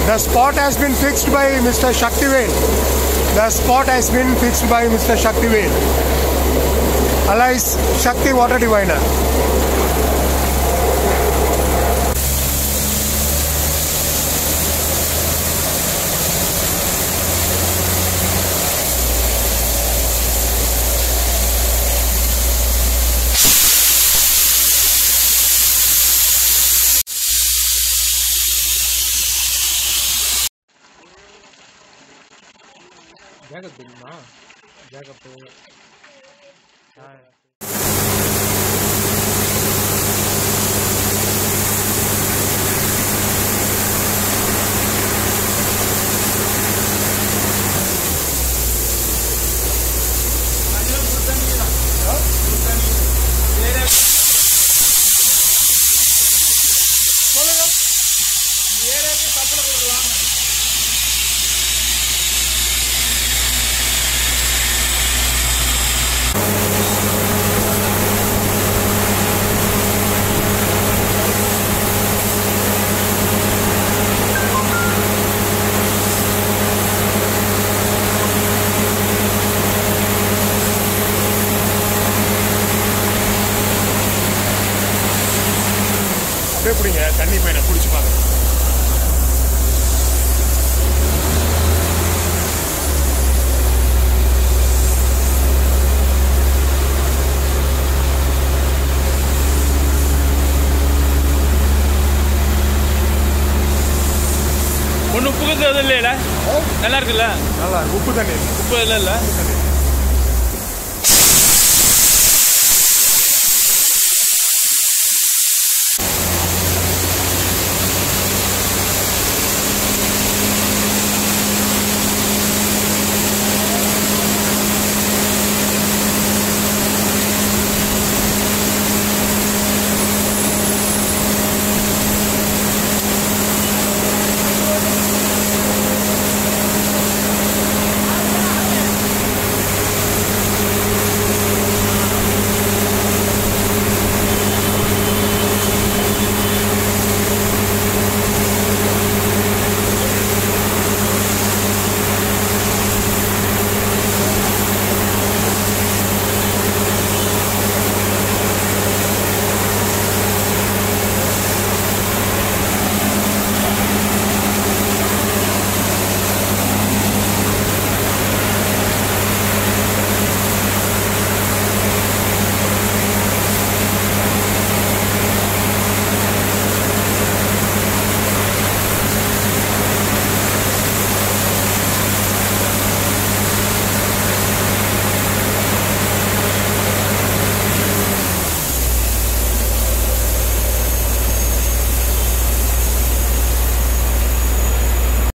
The spot has been fixed by Mr. Shaktivel. The spot has been fixed by Mr. Shaktivel. Alias Shakti Water Diviner. Jacob தெரியுமா Jacob அப்படியே பிடிங்க தண்ணி பையனை குடிச்சு பார்க்க ஒன்றும் உப்புக்கு இல்லையில நல்லா இருக்குல்ல நல்லா இருக்கு. உப்பு தண்ணி உப்பு இல்லை இல்லை தண்ணி